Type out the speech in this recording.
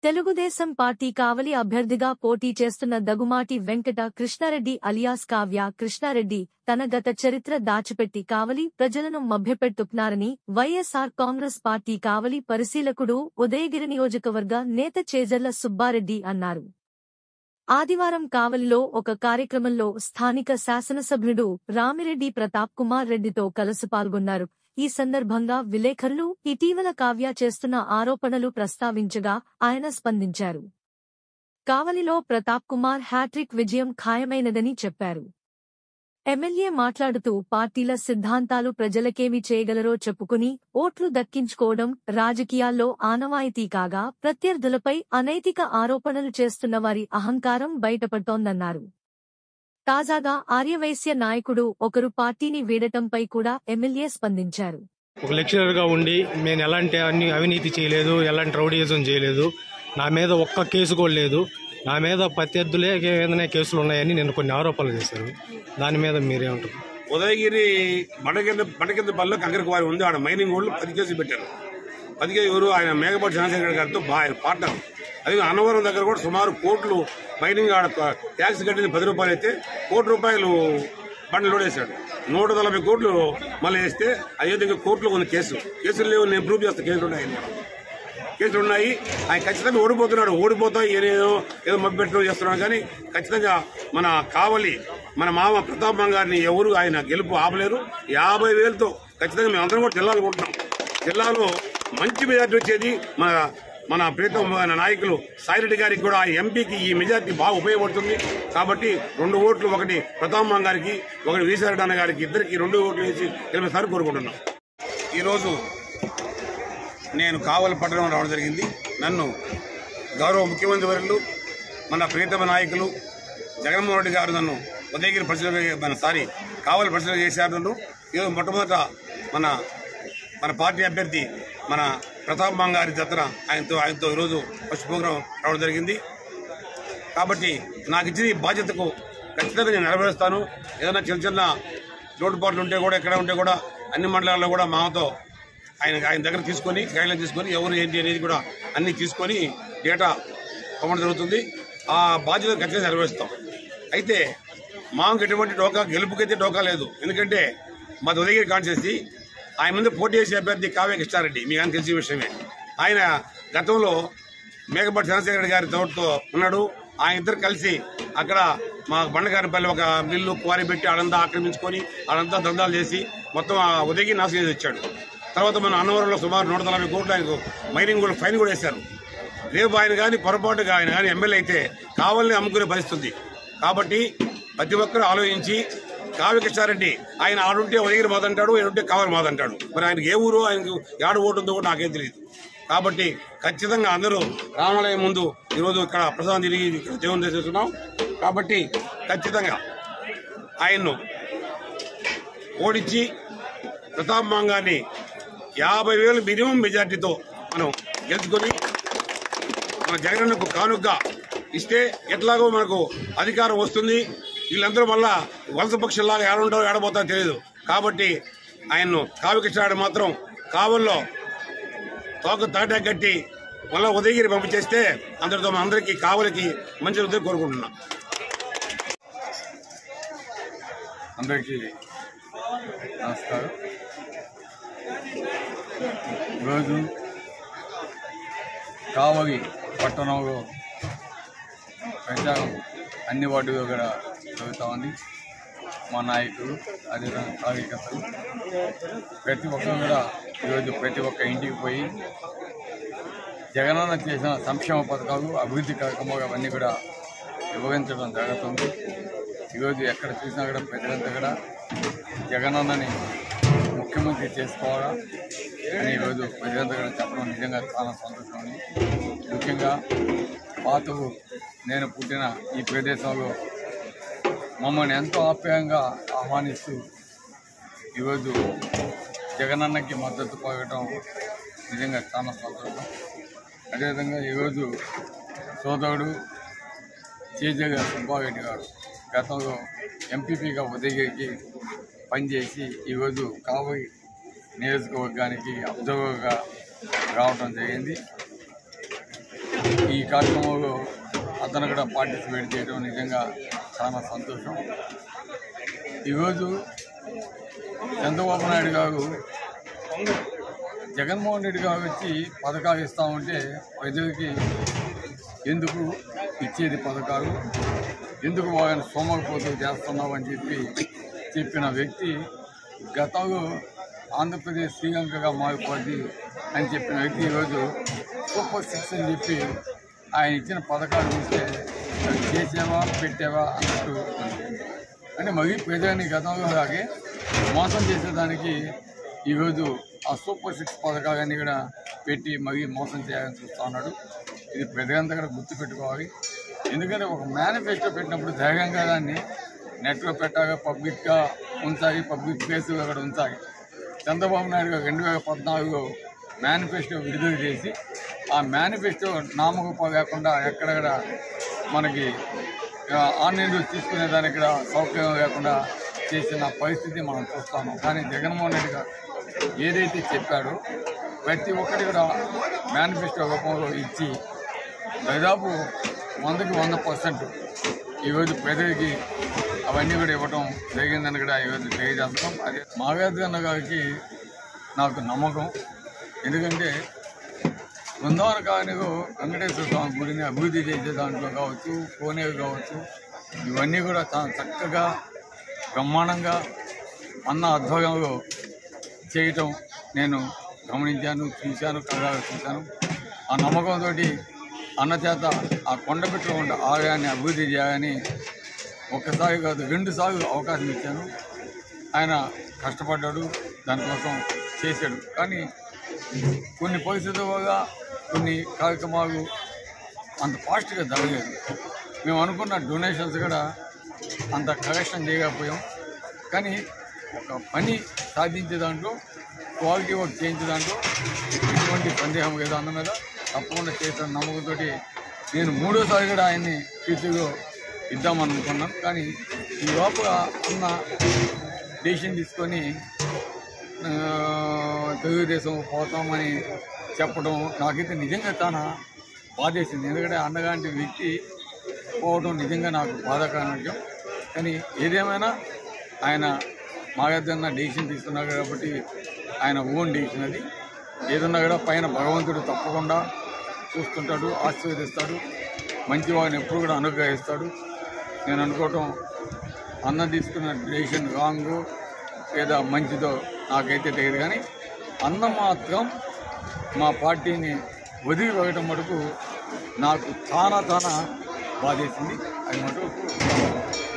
Telugu Desam party కావలి అభ్యర్థిగా పోటీ చేస్తున్న దగుమాటి వెంకట కృష్ణారెడ్డి అలియాస్ కావ్య కృష్ణారెడ్డి తన గత చరిత్ర దాచిపెట్టి కావలి ప్రజలను మభ్యపెట్టుకున్నారని వైఎస్ఆర్ కాంగ్రెస్ పార్టీ కావలి పరిశీలకుడు ఉదయగిరి నియోజకవర్గ నేత చేజర్ల సుబ్బారెడ్డి అన్నారు ఆదివారం కావలిలో ఒక కార్యక్రమంలో స్థానిక శాసనసభ్యుడు రామిరెడ్డి ప్రతాప్ కుమార్ రెడ్డితో కలిసి పాల్గొన్నారు ఈ సందర్భంగా విలేకరులు ఇటీవల కావ్య చేస్తున్న ఆరోపణలు ప్రస్తావించగా ఆయన స్పందించారు కావలిలో ప్రతాప్ కుమార్ హ్యాట్రిక్ విజయం ఖాయమైనదని చెప్పారు ఎమ్మెల్యే మాట్లాడుతూ పార్టీల సిద్ధాంతాలు ప్రజలకేమి చేయగలరో చెప్పుకుని ఓట్లు దక్కించుకోవడం రాజకీయాల్లో ఆనవాయితీ కాగా ప్రత్యర్థులపై అనైతిక ఆరోపణలు చేస్తున్న వారి అహంకారం బయటపడుతోందన్నారు తాజాగా ఆర్యవైశ్య నాయకుడు ఒకరు పార్టీని వీడటంపై కూడా ఎమ్మెల్యే స్పందించారు ఒక లెక్చరర్ గా ఉండి నేను ఎలాంటి అన్ని అవినీతి చేయలేదు ఎలాంటి రౌడీయిజం చేయలేదు నా మీద ఒక్క కేసు కూడా లేదు నా మీద ప్రత్యర్థులే ఏదైనా కేసులు ఉన్నాయని నేను కొన్ని ఆరోపణలు చేశారు దాని మీద మీరేమంటారు ఉదయగిరి మడకింద మడకింద పల్లె కంకరకువారి ఉంది ఆడ మైనింగ్ వాళ్ళు పది కేసులు పెట్టారు పది కేసు ఎవరు ఆయన మేఘపాటి చంద్రశేఖర్ గారితో బా- ఆయన పార్ట్నర్ అది అన్నవరం దగ్గర కూడా సుమారు కోట్లు మైనింగ్ ఆడ ట్యాక్స్ కట్టింది పది రూపాయలు అయితే కోటి రూపాయలు బండ్లు లోడేశాడు నూట నలభై కోట్లు మళ్ళీ వేస్తే అదేవిధంగా కోర్టులో ఉంది కేసు కేసులు లేవు నేను ప్రూవ్ చేస్తా కేసులు ఉన్నాయి కేసులు ఉన్నాయి ఆయన ఖచ్చితంగా ఓడిపోతున్నాడు ఓడిపోతా ఏదో ఏదో మభ్యపెట్టడం చేస్తున్నాడు కానీ ఖచ్చితంగా మన కావలి మన మామ ప్రతాప్ గారిని ఎవరు ఆయన గెలుపు ఆపలేరు యాభై వేలతో ఖచ్చితంగా మేము అందరం కూడా జిల్లాలు కొంటున్నాం జిల్లాలో మంచి మెజార్టీ వచ్చేది మన మన ప్రీతం మన నాయకులు సాయిరెడ్డి గారికి కూడా ఆ ఎంపీకి ఈ మెజార్టీ బాగా ఉపయోగపడుతుంది కాబట్టి రెండు ఓట్లు ఒకటి ప్రతాప్ గారికి ఒకటి వీసారెడ్డి అన్న గారికి ఇద్దరికి రెండు ఓట్లు వేసి గెలిపిస్తారని కోరుకుంటున్నాం ఈరోజు నేను కావలి పట్టణం రావడం జరిగింది నన్ను గౌరవ ముఖ్యమంత్రి వర్యులు మన ప్రియతమ నాయకులు జగన్మోహన్ రెడ్డి గారు నన్ను ఉదయగిరి పరిశీలన మన సారీ కావలి పరిశీలన చేశారు నన్ను ఈరోజు మొట్టమొదట మన మన పార్టీ అభ్యర్థి మన ప్రతాప్ గారి జతన ఆయనతో ఆయనతో ఈరోజు ఫస్ట్ ప్రోగ్రాం రావడం జరిగింది కాబట్టి నాకు ఇచ్చిన ఈ బాధ్యతకు ఖచ్చితంగా నేను నెరవేరుస్తాను ఏదైనా చిన్న చిన్న లోటుపాట్లు ఉంటే కూడా ఎక్కడ ఉంటే కూడా అన్ని మండలాల్లో కూడా మాతో ఆయన ఆయన దగ్గర తీసుకొని గైడ్లైన్ తీసుకొని ఎవరు ఏంటి అనేది కూడా అన్ని తీసుకొని డేటా పంపడం జరుగుతుంది ఆ బాధ్యత ఖచ్చితంగా నెరవేరుస్తాం అయితే మాకు ఎటువంటి డోకా గెలుపుకైతే డోకా లేదు ఎందుకంటే మా ఉదయగిరి కాన్స్టిట్యూన్సీ ఆయన ముందు పోటీ చేసే అభ్యర్థి కావ్య కృష్ణారెడ్డి మీకు అని తెలిసిన విషయమే ఆయన గతంలో మేకపాటి చంద్రశేఖర్ గారి తోటతో ఉన్నాడు ఆయన ఇద్దరు కలిసి అక్కడ మా బండగారిపల్లి ఒక మిల్లు క్వారీ పెట్టి ఆడంతా ఆక్రమించుకొని ఆడంతా దందాలు చేసి మొత్తం ఆ ఉదయగిరి నాశనం చేసి వచ్చాడు తర్వాత మన అన్నవరంలో సుమారు నూట నలభై కోట్లు ఆయనకు మైనింగ్ కూడా ఫైన్ కూడా వేశారు రేపు ఆయన కానీ పొరపాటుగా ఆయన కానీ ఎమ్మెల్యే అయితే కావాలని అమ్ముకునే పరిస్థితి కాబట్టి ప్రతి ఒక్కరూ ఆలోచించి కావ్య కృష్ణారెడ్డి ఆయన ఆడుంటే ఉదయగిరి మాదంటాడు ఏడుంటే కావాలి మాదంటాడు మరి ఆయనకి ఏ ఊరు ఆయనకు ఏడు ఓటు ఉందో కూడా నాకేం తెలియదు కాబట్టి ఖచ్చితంగా అందరూ రామాలయం ముందు ఈరోజు ఇక్కడ ప్రసాదం తిరిగి ఇక్కడ దేవుని చేస్తున్నాం కాబట్టి ఖచ్చితంగా ఆయన్ను ఓడించి ప్రతాప్ మాంగాన్ని యాభై వేలు మినిమం మెజార్టీతో మనం గెలుచుకొని మన జగనన్నకు కానుగ్గా ఇస్తే ఎట్లాగో మనకు అధికారం వస్తుంది వీళ్ళందరూ మళ్ళా వలస పక్షుల్లాగా ఏడుంటారో ఏడబోతారో తెలియదు కాబట్టి ఆయన్ను కావికృష్ణాడు మాత్రం కావల్లో తోక తాటా కట్టి మళ్ళా ఉదయగిరి పంపించేస్తే అందరితో మన అందరికీ కావలికి మంచి ఉదయం కోరుకుంటున్నాం అందరికీ నమస్కారం ఈరోజు కావలి పట్టణంలో ప్రచారం అన్ని వార్డులో కూడా జరుగుతూ ఉంది మా నాయకులు అదేవిధంగా కార్యకర్తలు ప్రతి ఒక్కరు కూడా ఈరోజు ప్రతి ఒక్క ఇంటికి పోయి జగనన్న చేసిన సంక్షేమ పథకాలు అభివృద్ధి కార్యక్రమాలు అవన్నీ కూడా వివరించడం జరుగుతుంది ఈరోజు ఎక్కడ చూసినా కూడా ప్రజలంతా కూడా జగనన్నని ముఖ్యమంత్రి చేసుకోవాలా అని ఈరోజు ప్రజలంతా కూడా చెప్పడం నిజంగా చాలా సంతోషం ఉంది ముఖ్యంగా పాత ఊరు, నేను పుట్టిన ఈ ప్రదేశంలో మమ్మల్ని ఎంతో ఆప్యాయంగా ఆహ్వానిస్తూ ఈరోజు జగనన్నకి మద్దతు పలకటం నిజంగా చాలా సంతోషం అదేవిధంగా ఈరోజు సోదరుడు చేజగా సుబ్బారెడ్డి గారు గతంలో ఎంపీపీగా ఉదయగిరికి పనిచేసి ఈరోజు కావలి నియోజకవర్గానికి అబ్జర్వర్గా రావడం జరిగింది ఈ కార్యక్రమంలో అతను కూడా పార్టిసిపేట్ చేయడం నిజంగా చాలా సంతోషం ఈరోజు చంద్రబాబు నాయుడు గారు జగన్మోహన్ రెడ్డి గారు వచ్చి పథకాలు ఇస్తా ఉంటే ప్రజలకి ఎందుకు ఇచ్చేది పథకాలు ఎందుకు వాళ్ళని సోమకపోతూ చేస్తున్నావు అని చెప్పి చెప్పిన వ్యక్తి గతంలో ఆంధ్రప్రదేశ్ శ్రీలంకగా మారిపోద్ది అని చెప్పిన వ్యక్తి ఈరోజు సూపర్ సిక్స్ అని చెప్పి ఆయన ఇచ్చిన పథకాలు చూస్తే అవి చేసావా పెట్టావా అన్నట్టు ఉంది. అంటే మరీ ప్రజలని గతంలో అలాగే మోసం చేసేదానికి ఈరోజు ఆ సూపర్ సిక్స్ పథకాలన్నీ కూడా పెట్టి మరీ మోసం చేయాలని చూస్తా ఉన్నాడు ఇది ప్రజలంతా కూడా గుర్తుపెట్టుకోవాలి ఎందుకంటే ఒక మేనిఫెస్టో పెట్టినప్పుడు ధైర్యంగా దాన్ని నెట్లో పెట్టాగా పబ్లిక్గా ఉంచాలి పబ్లిక్ ప్లేస్లో అక్కడ ఉంచాలి చంద్రబాబు నాయుడు గారు రెండు వేల పద్నాలుగులో మేనిఫెస్టో విడుదల చేసి ఆ మేనిఫెస్టో నామరూపం లేకుండా ఎక్కడెక్కడ మనకి ఆ, ఆన్లైన్లో తీసుకునే దానికి కూడా సౌకర్యం లేకుండా చేసిన పరిస్థితి మనం చూస్తాము కానీ జగన్మోహన్ రెడ్డి గారు ఏదైతే చెప్పాడో ప్రతి ఒక్కటి కూడా మేనిఫెస్టో రూపంలో ఇచ్చి దాదాపు వందకి వంద పర్సెంట్ ఈరోజు ప్రజలకి అవన్నీ కూడా ఇవ్వటం జరిగిందని కూడా ఈరోజు తెలియజేస్తాం అదే మాగాధన్న గారికి నాకు నమ్మకం ఎందుకంటే బృందావన కాలనీలో వెంకటేశ్వర స్వామి గుడిని అభివృద్ధి చేసే దాంట్లో కావచ్చు కోనేరు కావచ్చు ఇవన్నీ కూడా చాలా చక్కగా బ్రహ్మాండంగా అన్న ఆధ్వర్యంలో చేయటం నేను గమనించాను చూశాను కళ్ళారా చూశాను ఆ నమ్మకంతో అన్న చేత ఆ కొండపెట్టులో ఉండే ఆలయాన్ని అభివృద్ధి చేయాలని ఒక్కసారి కాదు రెండు సార్లు అవకాశం ఇచ్చాను ఆయన కష్టపడ్డాడు దానికోసం చేశాడు కానీ కొన్ని పరిస్థితుల వల్ల కొన్ని కార్యక్రమాలు అంత ఫాస్ట్గా జరగలేదు మేము అనుకున్న డొనేషన్స్ కూడా అంత కరెక్షన్ చేయకపోయాం కానీ ఒక పని సాధించే దాంట్లో క్వాలిటీ వర్క్ చేయించే దాంట్లో ఎటువంటి సందేహం లేదు అన్న మీద తప్పకుండా చేసిన నమ్మకంతో నేను మూడోసారి కూడా ఆయన్ని ఫ్యూచర్లో ఇద్దామని అనుకున్నాను కానీ ఈ లోపల అన్న డెసిషన్ తీసుకొని ఆ, తెలుగుదేశం పోతామని చెప్పడం నాకైతే నిజంగా చాలా బాధేసింది ఎందుకంటే అన్నగాంటి వ్యక్తి పోవడం నిజంగా నాకు బాధాకరమైన విషయం కానీ ఏదేమైనా ఆయన మాగద్దన్న డెసిషన్ తీసుకున్నారు కాబట్టి ఆయన ఓన్ డెసిషన్ అది ఏదన్నా కూడా పైన భగవంతుడు తప్పకుండా చూస్తుంటాడు ఆశీర్వదిస్తాడు మంచి వాడిని ఎప్పుడు కూడా అనుగ్రహిస్తాడు నేను అనుకోవటం అన్న తీసుకున్న డెసిషన్ రాంగ్ లేదా మంచిదో నాకైతే తెలియదు కానీ అన్న మాత్రం మా పార్టీని వదిలి వెళ్ళటం మటుకు నాకు చాలా చాలా బాధేసింది అది మటుకు